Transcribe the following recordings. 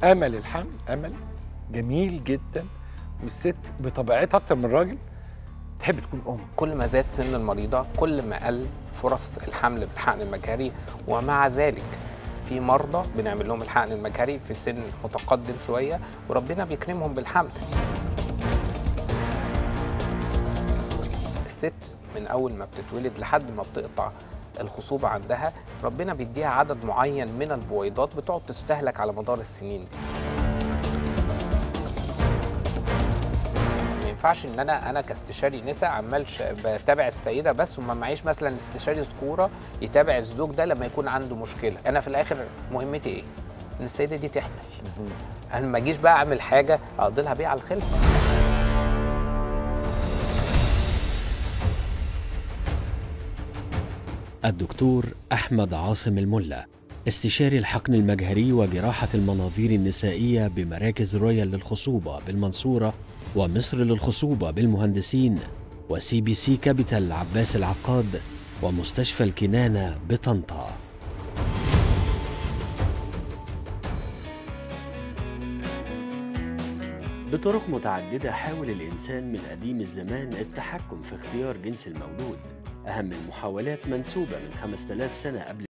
امل الحمل امل جميل جدا والست بطبيعتها اكتر من الراجل تحب تكون ام كل ما زاد سن المريضة كل ما قل فرص الحمل بالحقن المجهري ومع ذلك في مرضى بنعمل لهم الحقن المجهري في سن متقدم شوية وربنا بيكرمهم بالحمل الست من أول ما بتتولد لحد ما بتقطع الخصوبة عندها ربنا بيديها عدد معين من البويضات بتقعد تستهلك على مدار السنين دي ما ينفعش ان انا انا كاستشاري نساء عمال ش- بتابع السيده بس وما معيش مثلا استشاري ذكوره يتابع الزوج ده لما يكون عنده مشكله انا في الاخر مهمتي ايه ان السيده دي تحمل انا ما اجيش بقى اعمل حاجه اقضي لها بيها على الخلفه الدكتور أحمد عاصم الملا استشاري الحقن المجهري وجراحة المناظير النسائية بمراكز رويال للخصوبة بالمنصورة ومصر للخصوبة بالمهندسين وسي بي سي كابيتال عباس العقاد ومستشفى الكنانة بطنطا بطرق متعددة حاول الإنسان من قديم الزمان التحكم في اختيار جنس المولود أهم المحاولات منسوبة من 5000 سنة قبل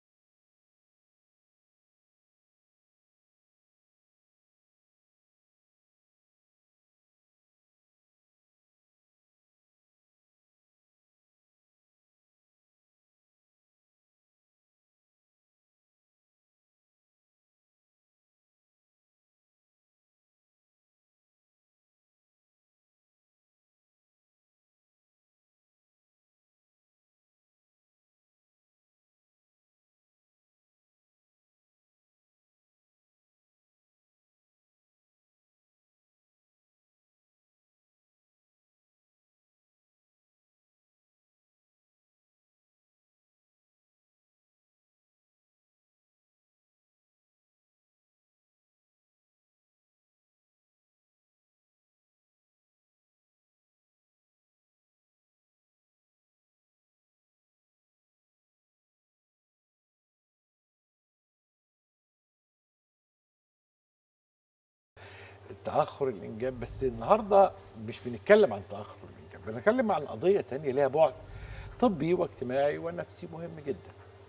تاخر الانجاب بس النهارده مش بنتكلم عن تاخر الانجاب بنتكلم عن قضيه تانية ليها بعد طبي واجتماعي ونفسي مهم جدا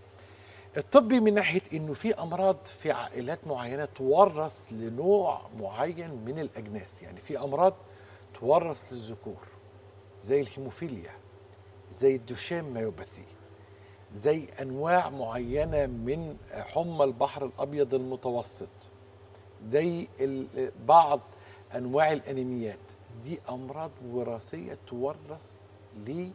الطبي من ناحيه انه في امراض في عائلات معينه تورث لنوع معين من الاجناس يعني في امراض تورث للذكور زي الهيموفيليا زي الدوشين مايوباثي زي انواع معينه من حمى البحر الابيض المتوسط زي ال- بعض انواع الانيميات دي امراض وراثيه تورث ل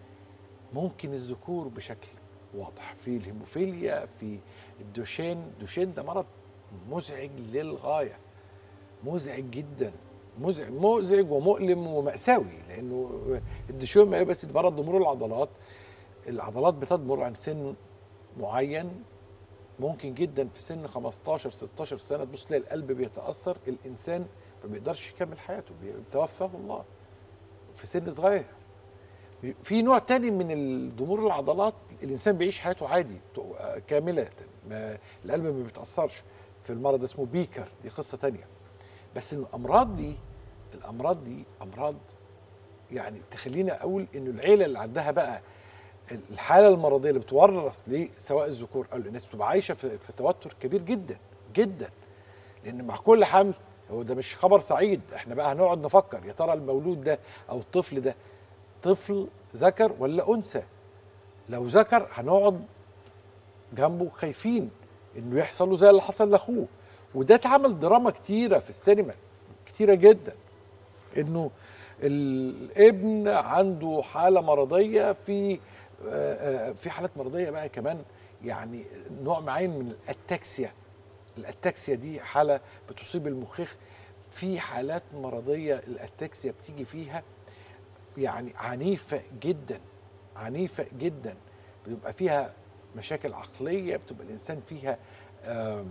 ممكن الذكور بشكل واضح في الهيموفيليا في الدوشين دوشين ده مرض مزعج للغايه مزعج جدا مزعج مزعج ومؤلم ومأساوي لانه الدوشين ما بس ده مرض ضمور العضلات العضلات بتضمر عن سن معين ممكن جدا في سن 15 16 سنه تبص تلاقي القلب بيتاثر الانسان ما بيقدرش يكمل حياته بيتوفاه الله في سن صغير في نوع تاني من الضمور العضلات الانسان بيعيش حياته عادي كامله ما القلب ما بيتاثرش في المرض اسمه بيكر دي قصه تانية بس الامراض دي الامراض دي امراض يعني تخلينا اقول انه العيله اللي عندها بقى الحاله المرضيه اللي بتورث لسواء الذكور او الاناث بتبقى عايشه في, في توتر كبير جدا جدا لان مع كل حمل هو ده مش خبر سعيد احنا بقى هنقعد نفكر يا ترى المولود ده او الطفل ده طفل ذكر ولا انثى لو ذكر هنقعد جنبه خايفين انه يحصل له زي اللي حصل لاخوه وده اتعمل دراما كتيره في السينما كتيره جدا انه الابن عنده حاله مرضيه في في حالات مرضيه بقى كمان يعني نوع معين من الاتاكسيا الاتاكسيا دي حاله بتصيب المخيخ في حالات مرضيه الاتاكسيا بتيجي فيها يعني عنيفه جدا عنيفه جدا بيبقى فيها مشاكل عقليه بتبقى الانسان فيها آم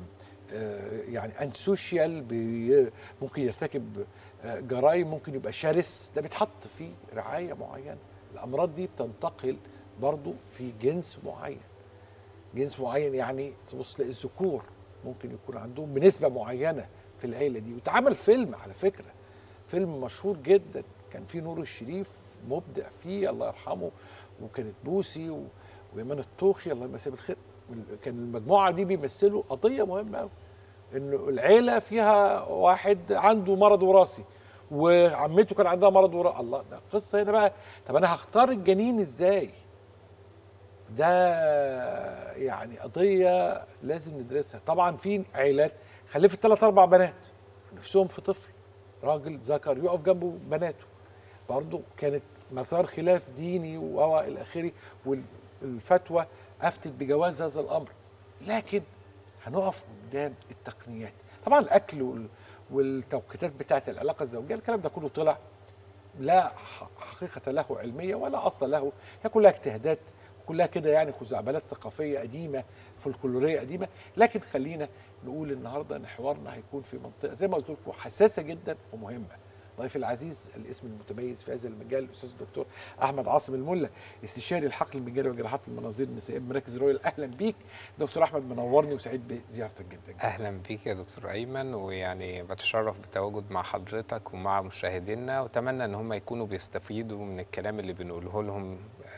آم يعني انسوشيال ممكن يرتكب جرائم ممكن يبقى شرس ده بيتحط في رعايه معينه الامراض دي بتنتقل برضو في جنس معين جنس معين يعني تبص تلاقي الذكور ممكن يكون عندهم بنسبه معينه في العيله دي واتعمل فيلم على فكره فيلم مشهور جدا كان فيه نور الشريف مبدع فيه الله يرحمه وكانت بوسي و... وايمان الطوخي الله يمسيه بالخير كان المجموعه دي بيمثلوا قضيه مهمه قوي انه العيله فيها واحد عنده مرض وراثي وعمته كان عندها مرض وراثي الله ده قصه هنا بقى طب انا هختار الجنين ازاي ده يعني قضيه لازم ندرسها طبعا في عائلات خلفت ثلاث اربع بنات نفسهم في طفل راجل ذكر يقف جنبه بناته برضه كانت مسار خلاف ديني و الى اخره والفتوى افتت بجواز هذا الامر لكن هنقف قدام التقنيات طبعا الاكل وال- والتوقيتات بتاعه العلاقه الزوجيه الكلام ده كله طلع لا ح- حقيقه له علميه ولا اصل له هي كلها اجتهادات كلها كده يعني خزعبلات ثقافيه قديمه فولكلوريه قديمه لكن خلينا نقول النهارده ان حوارنا هيكون في منطقه زي ما قلت لكم حساسه جدا ومهمه ضيفي العزيز الاسم المتميز في هذا المجال الاستاذ الدكتور احمد عاصم الملا استشاري الحقل المجاري وجراحات المناظير النسائيه بمراكز رويال اهلا بيك دكتور احمد منورني وسعيد بزيارتك جدا اهلا بيك يا دكتور ايمن ويعني بتشرف بالتواجد مع حضرتك ومع مشاهدينا واتمنى ان هم يكونوا بيستفيدوا من الكلام اللي بنقوله لهم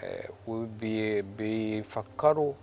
وبيفكروا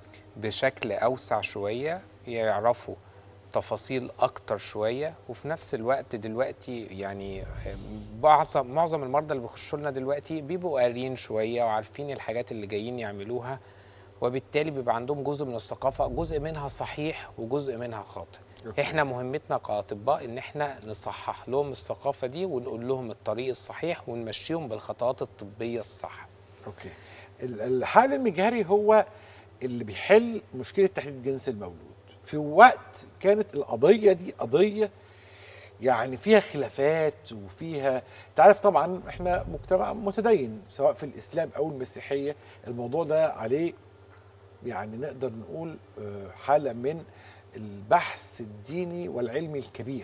بشكل اوسع شويه يعرفوا تفاصيل اكتر شويه وفي نفس الوقت دلوقتي يعني معظم معظم المرضى اللي بيخشوا لنا دلوقتي بيبقوا قاريين شويه وعارفين الحاجات اللي جايين يعملوها وبالتالي بيبقى عندهم جزء من الثقافه جزء منها صحيح وجزء منها خاطئ أوكي. احنا مهمتنا كاطباء ان احنا نصحح لهم الثقافه دي ونقول لهم الطريق الصحيح ونمشيهم بالخطوات الطبيه الصح اوكي ال- الحقل المجهري هو اللي بيحل مشكله تحديد جنس المولود في وقت كانت القضيه دي قضيه يعني فيها خلافات وفيها تعرف طبعا احنا مجتمع متدين سواء في الاسلام او المسيحيه الموضوع ده عليه يعني نقدر نقول آه، حاله من البحث الديني والعلمي الكبير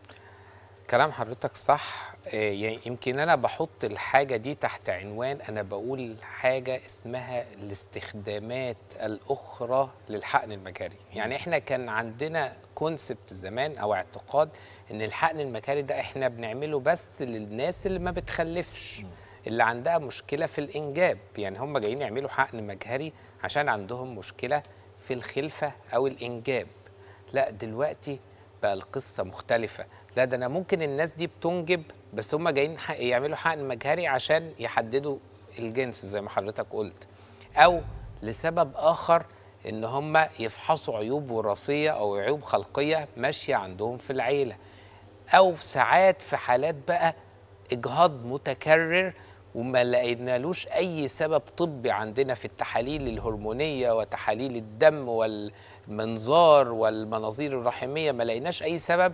كلام حضرتك صح آه، يعني يمكن انا بحط الحاجه دي تحت عنوان انا بقول حاجه اسمها الاستخدامات الاخرى للحقن المجاري يعني احنا كان عندنا كونسبت زمان او اعتقاد ان الحقن المجاري ده احنا بنعمله بس للناس اللي ما بتخلفش اللي عندها مشكله في الانجاب يعني هم جايين يعملوا حقن مجهري عشان عندهم مشكله في الخلفه او الانجاب لا دلوقتي بقى القصة مختلفة لا ده أنا ممكن الناس دي بتنجب بس هم جايين ح- يعملوا حقن مجهري عشان يحددوا الجنس زي ما حضرتك قلت أو لسبب آخر إن هم يفحصوا عيوب وراثية أو عيوب خلقية ماشية عندهم في العيلة أو ساعات في حالات بقى إجهاض متكرر وما لقينالوش أي سبب طبي عندنا في التحاليل الهرمونية وتحاليل الدم والمنظار والمناظير الرحمية ما لقيناش أي سبب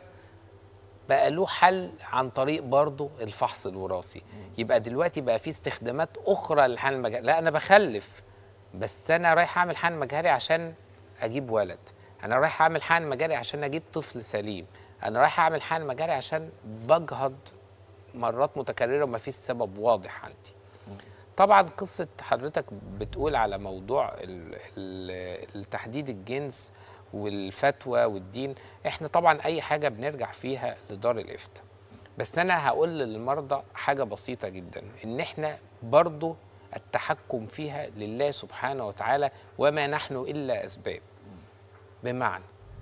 بقى له حل عن طريق برضه الفحص الوراثي يبقى دلوقتي بقى في استخدامات أخرى للحقن المجهري لا أنا بخلف بس أنا رايح أعمل حقن مجهري عشان أجيب ولد أنا رايح أعمل حقن مجهري عشان أجيب طفل سليم أنا رايح أعمل حقن مجهري عشان بجهض مرات متكرره وما فيش سبب واضح عندي طبعا قصه حضرتك بتقول على موضوع ال- ال- التحديد الجنس والفتوى والدين احنا طبعا اي حاجه بنرجع فيها لدار الافتاء بس انا هقول للمرضى حاجه بسيطه جدا ان احنا برضو التحكم فيها لله سبحانه وتعالى وما نحن الا اسباب بمعنى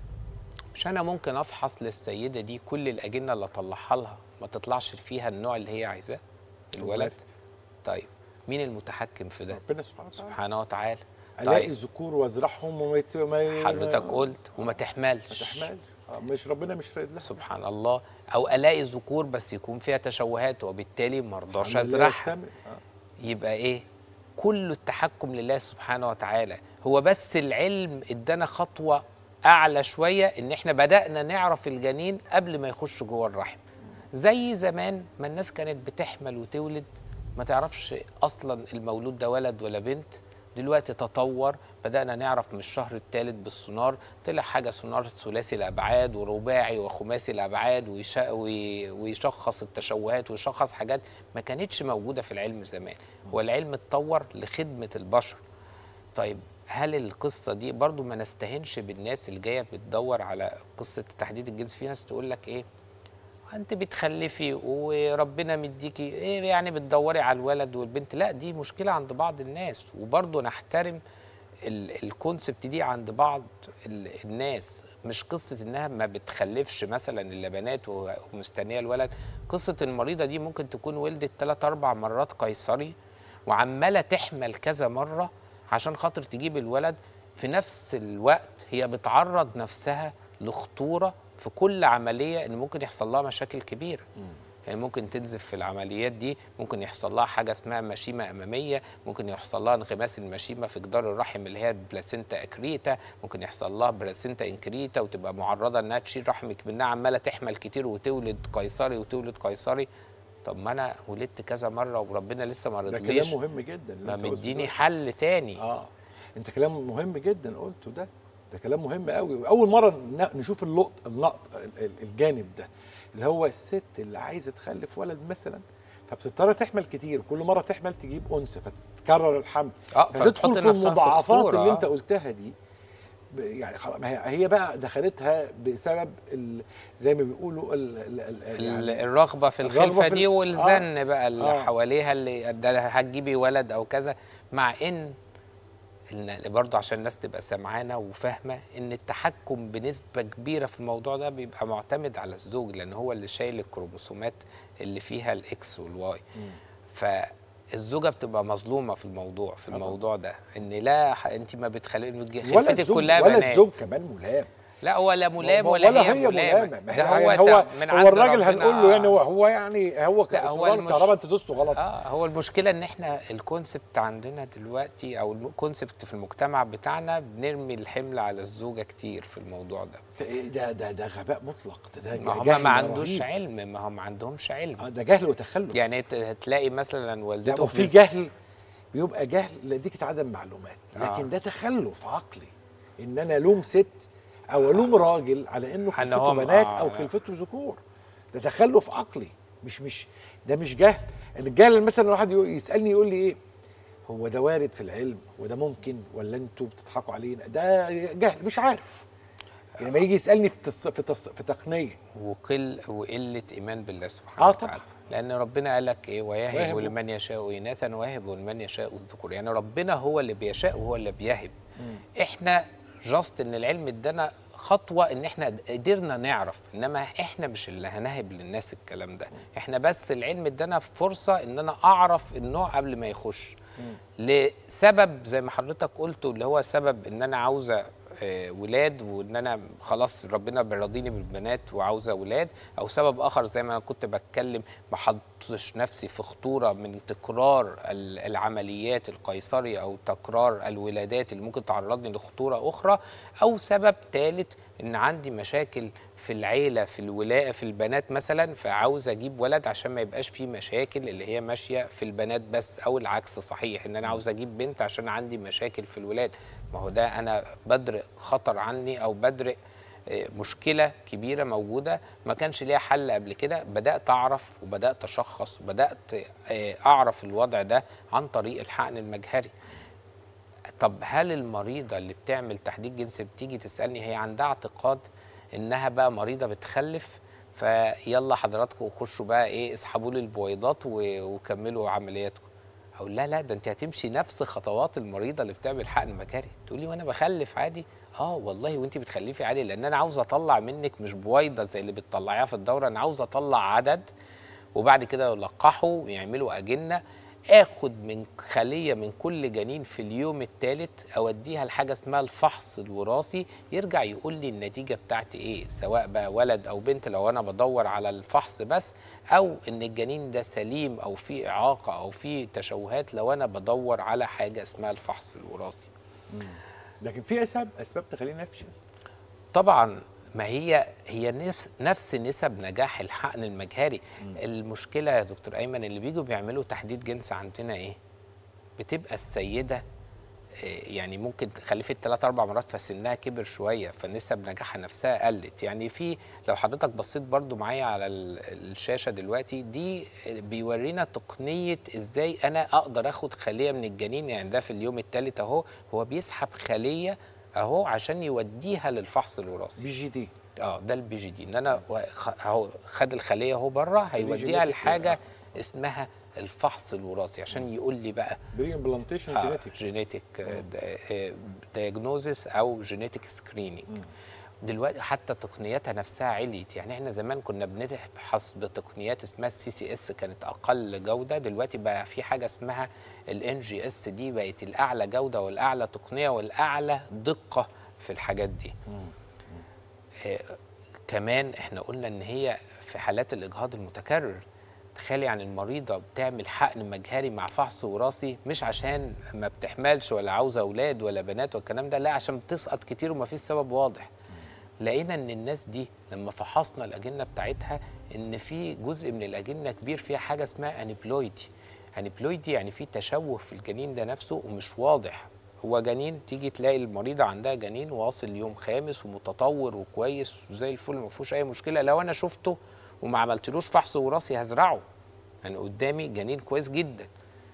مش انا ممكن افحص للسيده دي كل الاجنه اللي اطلعها لها ما تطلعش فيها النوع اللي هي عايزاه الولد طيب مين المتحكم في ده ربنا سبحانه وتعالى سبحانه وتعالى الاقي طيب ذكور وازرعهم وما يت... ما ي... حضرتك ما قلت وما تحملش تحمل آه، مش ربنا مش رايد لها سبحان الله او الاقي ذكور بس يكون فيها تشوهات وبالتالي ما ارضاش عمل لا ازرعها يكتمل. آه. يبقى ايه كل التحكم لله سبحانه وتعالى هو بس العلم ادانا خطوه اعلى شويه ان احنا بدانا نعرف الجنين قبل ما يخش جوه الرحم زي زمان ما الناس كانت بتحمل وتولد ما تعرفش اصلا المولود ده ولد ولا بنت دلوقتي تطور بدأنا نعرف من الشهر الثالث بالسونار طلع حاجة سونار ثلاثي الأبعاد ورباعي وخماسي الأبعاد ويش- وي- ويشخص التشوهات ويشخص حاجات ما كانتش موجودة في العلم زمان هو العلم اتطور لخدمة البشر طيب هل القصه دي برضو ما نستهنش بالناس اللي جايه بتدور على قصه تحديد الجنس في ناس تقول لك ايه انت بتخلفي وربنا مديكي ايه يعني بتدوري على الولد والبنت لا دي مشكله عند بعض الناس وبرضه نحترم ال- الكونسبت دي عند بعض ال- الناس مش قصه انها ما بتخلفش مثلا الا بنات و- ومستنيه الولد قصه المريضه دي ممكن تكون ولدت ثلاث اربع مرات قيصري وعماله تحمل كذا مره عشان خاطر تجيب الولد في نفس الوقت هي بتعرض نفسها لخطوره في كل عمليه ان ممكن يحصل لها مشاكل كبيره يعني ممكن تنزف في العمليات دي ممكن يحصل لها حاجه اسمها مشيمه اماميه ممكن يحصل لها انغماس المشيمه في جدار الرحم اللي هي بلاسينتا اكريتا ممكن يحصل لها بلاسينتا انكريتا وتبقى معرضه انها تشيل رحمك منها عماله تحمل كتير وتولد قيصري وتولد قيصري طب ما انا ولدت كذا مره وربنا لسه ما ده رضليش كلام مهم جدا اللي ما أنت قلته مديني ده. حل تاني اه انت كلام مهم جدا قلته ده ده كلام مهم قوي اول مره ن- نشوف اللقط اللقط ال- ال- الجانب ده اللي هو الست اللي عايزه تخلف ولد مثلا فبتضطر تحمل كتير كل مره تحمل تجيب انثى فتكرر الحمل اه فتدخل فتحط في نفسها في المضاعفات خطورة، اللي آه. انت قلتها دي ب- يعني خلاص ما هي هي بقى دخلتها بسبب ال- زي ما بيقولوا ال ال ال ال- يعني الرغبه في الرغبة الخلفه في دي ال- والزن بقى اللي آه. حواليها اللي ده هتجيبي ولد او كذا مع ان ان برضه عشان الناس تبقى سمعانه وفاهمه ان التحكم بنسبه كبيره في الموضوع ده بيبقى معتمد على الزوج لان هو اللي شايل الكروموسومات اللي فيها الاكس والواي فالزوجه بتبقى مظلومه في الموضوع في طبعاً. الموضوع ده ان لا ح- انت ما بتخلي ولا خلفتك الزوج كلها ولا بنات الزوج كمان ملام لا ولا ملام ما- ولا, هي ملامه ما ده هي- هو يعني هو, تع- من هو عند الراجل ربنا. هنقول له يعني هو هو يعني هو لا، هو كسولار المش- كهرباء انت دوسته غلط اه هو المشكله ان احنا الكونسبت عندنا دلوقتي او الكونسبت في المجتمع بتاعنا بنرمي الحمل على الزوجه كتير في الموضوع ده ده ده ده غباء مطلق ده ده ما جهل هم ما عندوش رهيب. علم ما هم ما عندهمش علم آه، ده جهل وتخلف يعني ت- هتلاقي مثلا لا والدته وفي الز- جهل بيبقى جهل لديك عدم معلومات لكن آه. ده تخلف عقلي ان انا الوم ست او الوم راجل على انه إن خلفته هو- بنات آه، او لا. خلفته ذكور ده تخلف عقلي مش مش ده مش جهل الجهل مثلا واحد يقول- يسالني يقول لي ايه هو ده وارد في العلم وده ممكن ولا انتوا بتضحكوا علينا ده جهل مش عارف يعني لما يجي يسالني في تص... في, تص... في تقنيه وقل وقله ايمان بالله سبحانه آه، وتعالى طبعا. لان ربنا قال لك ايه ويهب ويهب. لمن يشاء اناثا ويهب لمن يشاء الذكور يعني ربنا هو اللي بيشاء وهو اللي بيهب احنا جاست ان العلم ادانا خطوه ان احنا قدرنا نعرف انما احنا مش اللي هنهب للناس الكلام ده احنا بس العلم ادانا فرصه ان انا اعرف النوع قبل ما يخش لسبب زي ما حضرتك قلته اللي هو سبب ان انا عاوزه آه، ولاد وان انا خلاص ربنا بيرضيني بالبنات وعاوزه ولاد او سبب اخر زي ما انا كنت بتكلم ما حطش نفسي في خطوره من تكرار ال- العمليات القيصريه او تكرار الولادات اللي ممكن تعرضني لخطوره اخرى او سبب ثالث ان عندي مشاكل في العيله في الولاء في البنات مثلا فعاوز اجيب ولد عشان ما يبقاش فيه مشاكل اللي هي ماشيه في البنات بس او العكس صحيح ان انا عاوز اجيب بنت عشان عندي مشاكل في الولاد ما هو ده انا بدرق خطر عني او بدرق آه، مشكله كبيره موجوده ما كانش ليها حل قبل كده بدات اعرف وبدات اشخص وبدات آه، اعرف الوضع ده عن طريق الحقن المجهري طب هل المريضة اللي بتعمل تحديد جنس بتيجي تسألني هي عندها اعتقاد انها بقى مريضة بتخلف فيلا حضراتكم خشوا بقى ايه اسحبوا لي البويضات و- وكملوا عملياتكم اقول لا لا ده انت هتمشي نفس خطوات المريضة اللي بتعمل حقن مجهري تقول لي وانا بخلف عادي اه والله وانت بتخلفي عادي لان انا عاوز اطلع منك مش بويضة زي اللي بتطلعيها في الدورة انا عاوز اطلع عدد وبعد كده يلقحوا ويعملوا أجنة اخد من خليه من كل جنين في اليوم الثالث اوديها لحاجه اسمها الفحص الوراثي يرجع يقول لي النتيجه بتاعتي ايه سواء بقى ولد او بنت لو انا بدور على الفحص بس او ان الجنين ده سليم او فيه اعاقه او فيه تشوهات لو انا بدور على حاجه اسمها الفحص الوراثي لكن في اسباب اسباب تخليني افشل طبعا ما هي هي نفس نفس نسب نجاح الحقن المجهري المشكله يا دكتور ايمن اللي بيجوا بيعملوا تحديد جنس عندنا ايه بتبقى السيده يعني ممكن خلفت ثلاث اربع مرات فسنها كبر شويه فنسب نجاحها نفسها قلت يعني في لو حضرتك بصيت برضو معايا على ال- الشاشه دلوقتي دي بيورينا تقنيه ازاي انا اقدر اخد خليه من الجنين يعني ده في اليوم الثالث اهو هو بيسحب خليه اهو عشان يوديها للفحص الوراثي بي جي دي اه ده البي جي دي ان انا و- خ- اهو خد الخليه اهو بره هيوديها genetic لحاجه اسمها الفحص الوراثي عشان يقول لي بقى بري امبلانتيشن آه جينيتك جينيتك دايجنوزس او جينيتك سكريننج دلوقتي حتى تقنياتها نفسها عليت يعني احنا زمان كنا بنبحث بتقنيات اسمها السي سي اس كانت اقل جوده دلوقتي بقى في حاجه اسمها الان جي اس دي بقت الاعلى جوده والاعلى تقنيه والاعلى دقه في الحاجات دي آه، كمان احنا قلنا ان هي في حالات الاجهاض المتكرر تخيلي عن المريضه بتعمل حقن مجهري مع فحص وراثي مش عشان ما بتحملش ولا عاوزه اولاد ولا بنات والكلام ده لا عشان بتسقط كتير وما فيش سبب واضح لقينا ان الناس دي لما فحصنا الاجنه بتاعتها ان في جزء من الاجنه كبير فيها حاجه اسمها انيبلويدي انيبلويدي يعني في تشوه في الجنين ده نفسه ومش واضح هو جنين تيجي تلاقي المريضه عندها جنين واصل يوم خامس ومتطور وكويس وزي الفل ما فيهوش اي مشكله لو انا شفته وما عملتلوش فحص وراثي هزرعه يعني قدامي جنين كويس جدا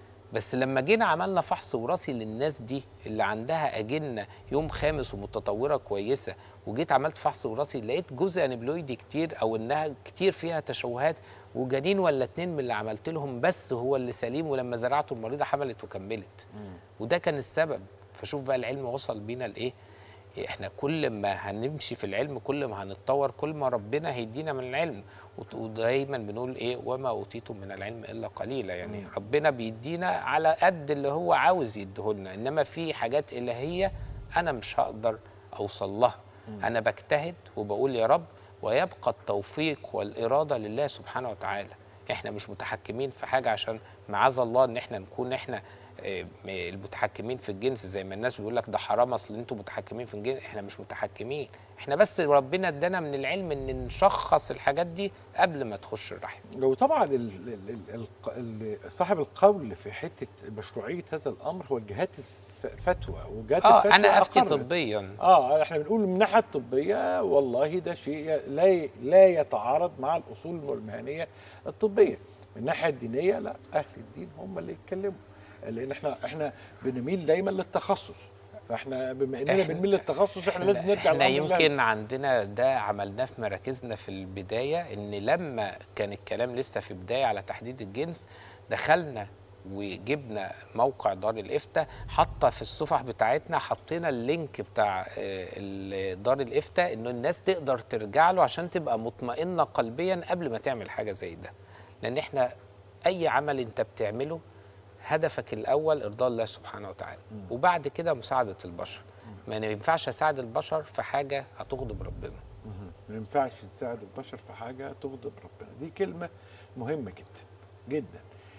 بس لما جينا عملنا فحص وراثي للناس دي اللي عندها اجنه يوم خامس ومتطوره كويسه وجيت عملت فحص وراثي لقيت جزء انبلويدي كتير او انها كتير فيها تشوهات وجنين ولا اتنين من اللي عملت لهم بس هو اللي سليم ولما زرعته المريضه حملت وكملت وده كان السبب فشوف بقى العلم وصل بينا لايه احنا كل ما هنمشي في العلم كل ما هنتطور كل ما ربنا هيدينا من العلم وت- ودايما بنقول ايه وما اوتيتم من العلم الا قليلا يعني ربنا بيدينا على قد اللي هو عاوز يديهولنا انما في حاجات الهيه انا مش هقدر اوصل لها انا بجتهد وبقول يا رب ويبقى التوفيق والاراده لله سبحانه وتعالى احنا مش متحكمين في حاجه عشان معاذ الله ان احنا نكون احنا آه، المتحكمين في الجنس زي ما الناس بيقول لك ده حرام اصل انتوا متحكمين في الجنس احنا مش متحكمين احنا بس ربنا ادانا من العلم ان نشخص الحاجات دي قبل ما تخش الرحم لو طبعا ال ال ال الق- ال صاحب القول في حته مشروعيه هذا الامر هو الجهات الفتوى وجهات اه الفتوى انا افتي أقرت. طبيا اه احنا بنقول من الناحيه الطبيه والله ده شيء لا ي- لا يتعارض مع الاصول والمهنيه الطبيه من الناحيه الدينيه لا اهل الدين هم اللي يتكلموا لان احنا احنا بنميل دايما للتخصص فاحنا بما اننا إحنا- بنميل للتخصص احنا لازم نرجع احنا للأمر الله. يمكن عندنا ده عملناه في مراكزنا في البدايه ان لما كان الكلام لسه في بدايه على تحديد الجنس دخلنا وجبنا موقع دار الافتاء حاطه في الصفح بتاعتنا حطينا اللينك بتاع آه، ال- دار الافتاء انه الناس تقدر ترجع له عشان تبقى مطمئنه قلبيا قبل ما تعمل حاجه زي ده لان احنا اي عمل انت بتعمله هدفك الاول ارضاء الله سبحانه وتعالى وبعد كده مساعده البشر ما ينفعش اساعد البشر في حاجه هتغضب ربنا ما ينفعش تساعد البشر في حاجه تغضب ربنا دي كلمه مهمه جدا جدا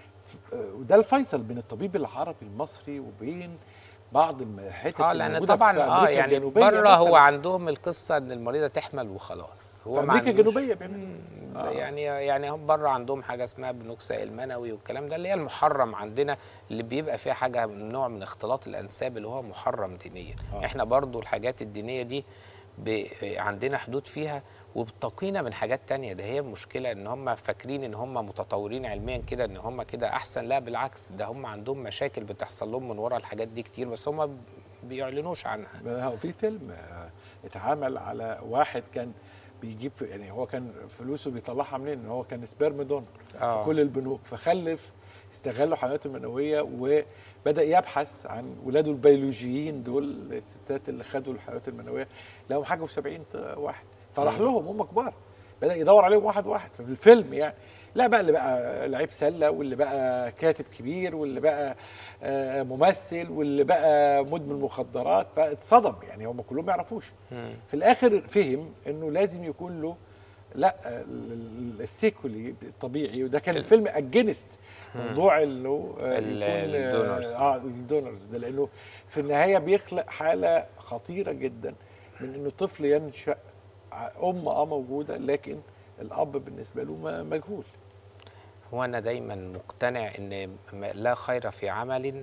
ف- آه، وده الفيصل بين الطبيب العربي المصري وبين بعض الحتت اه لان الموجودة طبعا في اه أمريكا يعني الجنوبية بره هو مثلاً. عندهم القصه ان المريضه تحمل وخلاص هو في ما امريكا عندوش- الجنوبيه بيعملوا آه. يعني يعني هم بره عندهم حاجه اسمها بنوكسا المنوي والكلام ده اللي هي المحرم عندنا اللي بيبقى فيها حاجه من نوع من اختلاط الانساب اللي هو محرم دينيا آه. آه. احنا برضو الحاجات الدينيه دي ب... عندنا حدود فيها وبتقينا من حاجات تانية ده هي المشكلة ان هم فاكرين ان هم متطورين علميا كده ان هم كده احسن لا بالعكس ده هم عندهم مشاكل بتحصل لهم من ورا الحاجات دي كتير بس هم بيعلنوش عنها هو في فيلم آه، اتعمل على واحد كان بيجيب في- يعني هو كان فلوسه بيطلعها منين؟ هو كان سبيرم دونر آه. في كل البنوك فخلف استغلوا حياته المنويه وبدا يبحث عن ولاده البيولوجيين دول الستات اللي خدوا الحيوانات المنويه لهم حاجه في 70 واحد فراح مم. لهم هم كبار بدا يدور عليهم واحد واحد في الفيلم يعني لا بقى اللي بقى لعيب سله واللي بقى كاتب كبير واللي بقى آه، ممثل واللي بقى مدمن مخدرات فاتصدم يعني هم كلهم ما يعرفوش مم. في الاخر فهم انه لازم يكون له لا ال- ال- السيكولي الطبيعي وده كان ال- الفيلم اجنست موضوع انه آه، ال- يكون آه، الدونرز. اه الدونرز ده لانه في النهايه بيخلق حاله خطيره جدا من انه طفل ينشا ع- ام اه موجوده لكن الاب بالنسبه له ما- مجهول هو انا دايما مقتنع ان م- لا خير في عمل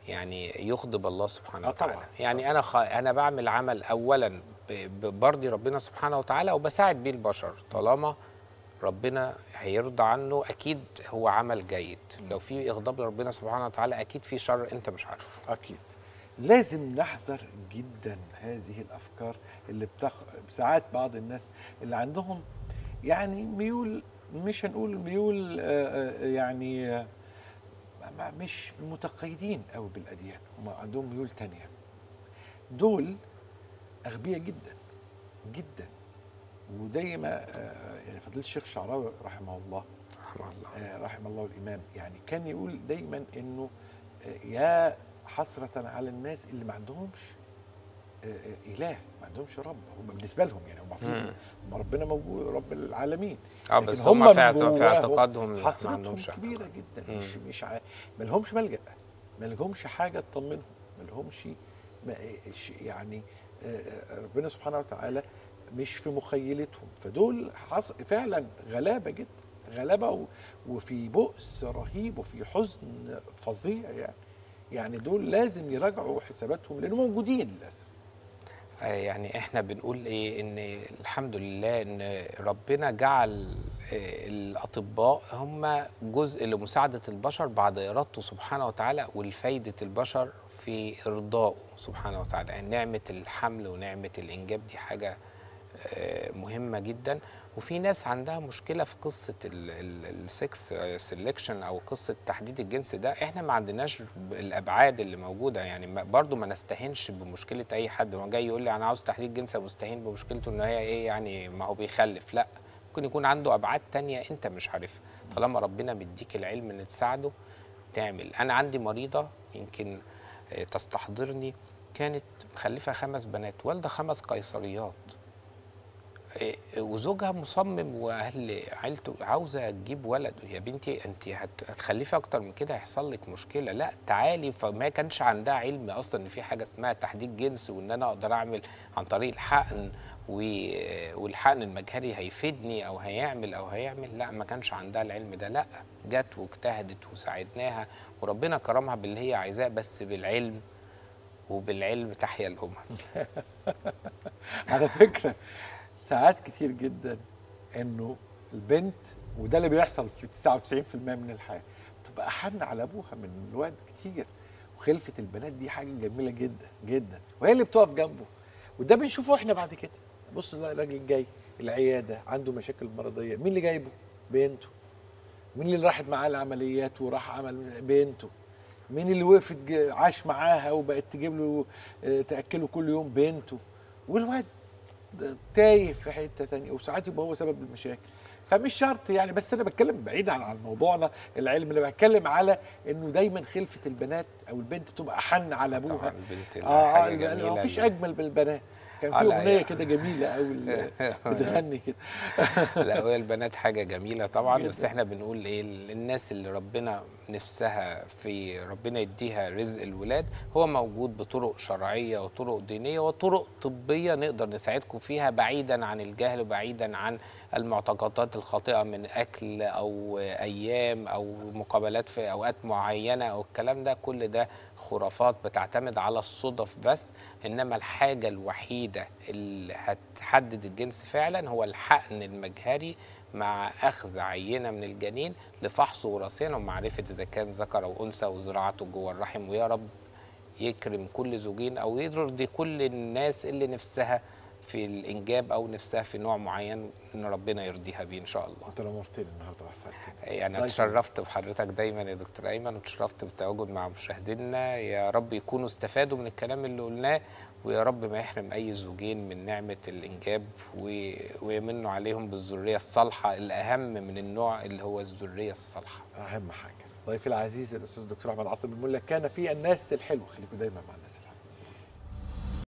يعني يغضب الله سبحانه آه طبعاً. وتعالى يعني انا خ... انا بعمل عمل اولا ب... ب- برضي ربنا سبحانه وتعالى وبساعد بيه البشر طالما ربنا هيرضى عنه اكيد هو عمل جيد لو في اغضاب لربنا سبحانه وتعالى اكيد في شر انت مش عارفه اكيد لازم نحذر جدا هذه الافكار اللي بتخ... ساعات بعض الناس اللي عندهم يعني ميول مش هنقول ميول آه، آه، يعني آه، ما- مش متقيدين قوي بالاديان هم عندهم ميول تانية دول اغبياء جدا جدا ودايما آه، يعني فضيله الشيخ شعراوي رحمه الله رحمه الله آه، رحم الله الامام يعني كان يقول دايما انه آه، يا حسره على الناس اللي ما عندهمش آه، آه، اله ما عندهمش رب هم بالنسبه لهم يعني هم عارفين مم. هم ربنا موجود رب العالمين اه لكن بس هم هم في, من اعت- في جواهم اعتقادهم لا، ما حسرتهم عندهمش كبيره اعتقاد. جدا مم. مش مش ع... ما لهمش ملجا ما لهمش حاجه تطمنهم ما لهمش ما ش- يعني آه، آه، ربنا سبحانه وتعالى مش في مخيلتهم فدول حص... فعلا غلابه جدا غلابه و... وفي بؤس رهيب وفي حزن فظيع يعني يعني دول لازم يراجعوا حساباتهم لانهم موجودين للاسف آه، يعني احنا بنقول ايه ان الحمد لله ان ربنا جعل آه، الاطباء هم جزء لمساعده البشر بعد ارادته سبحانه وتعالى ولفايده البشر في ارضائه سبحانه وتعالى يعني نعمه الحمل ونعمه الانجاب دي حاجه آه، مهمه جدا وفي ناس عندها مشكله في قصه السكس سelection او قصه تحديد الجنس ده احنا ما عندناش الابعاد اللي موجوده يعني ما- برضو ما نستهينش بمشكله اي حد هو جاي يقول لي انا عاوز تحديد جنس مستهين بمشكلته ان هي ايه يعني ما هو بيخلف لا ممكن يكون عنده ابعاد تانية انت مش عارفها طالما ربنا مديك العلم ان تساعده تعمل انا عندي مريضه يمكن آه، تستحضرني كانت مخلفه خمس بنات والده خمس قيصريات إيه، وزوجها مصمم واهل عيلته عاوزه تجيب ولد يا بنتي انت هت- هتخلفي اكتر من كده هيحصل لك مشكله لا تعالي فما كانش عندها علم اصلا ان في حاجه اسمها تحديد جنس وان انا اقدر اعمل عن طريق الحقن و- والحقن المجهري هيفيدني او هيعمل او هيعمل لا ما كانش عندها العلم ده لا جت واجتهدت وساعدناها وربنا كرمها باللي هي عايزاه بس بالعلم وبالعلم تحيا الامم على فكره ساعات كتير جدا انه البنت وده اللي بيحصل في 99% من الحياه تبقى حن على ابوها من الوقت كتير وخلفه البنات دي حاجه جميله جدا جدا وهي اللي بتقف جنبه وده بنشوفه احنا بعد كده بص نلاقي راجل جاي العياده عنده مشاكل مرضيه مين اللي جايبه بنته مين اللي راحت معاه العمليات وراح عمل بنته مين اللي وقفت ج- عاش معاها وبقت تجيب له آه، تاكله كل يوم بنته والواد ده تايه في حته تانية وساعات يبقى هو سبب المشاكل فمش شرط يعني بس انا بتكلم بعيد عن عن موضوعنا العلم اللي بتكلم على انه دايما خلفه البنات او البنت تبقى حن على ابوها طبعا البنت اه اه حاجه يبقى جميله ما فيش اللي- اجمل بالبنات كان آه، في لا، اغنيه هي- كده جميله قوي بتغني كده لا وهي البنات حاجه جميله طبعا بس جداً. احنا بنقول ايه الناس اللي ربنا نفسها في ربنا يديها رزق الولاد هو موجود بطرق شرعيه وطرق دينيه وطرق طبيه نقدر نساعدكم فيها بعيدا عن الجهل وبعيدا عن المعتقدات الخاطئه من اكل او ايام او مقابلات في اوقات معينه او الكلام ده كل ده خرافات بتعتمد على الصدف بس انما الحاجه الوحيده اللي هتحدد الجنس فعلا هو الحقن المجهري مع اخذ عينه من الجنين لفحصه وراثيا ومعرفه اذا كان ذكر او انثى وزراعته جوه الرحم ويا رب يكرم كل زوجين او يرضي كل الناس اللي نفسها في الانجاب او نفسها في نوع معين ان ربنا يرضيها بيه ان شاء الله انت نورتني النهارده وحسنت يعني طيب. اتشرفت بحضرتك دايما يا دكتور ايمن واتشرفت بالتواجد مع مشاهدينا يا رب يكونوا استفادوا من الكلام اللي قلناه ويا رب ما يحرم اي زوجين من نعمه الانجاب و- ويمنوا عليهم بالذريه الصالحه الاهم من النوع اللي هو الذريه الصالحه اهم حاجه ضيفي العزيز الاستاذ الدكتور احمد عاصم الملا كان في الناس الحلوه خليكم دايما مع الناس الحلوه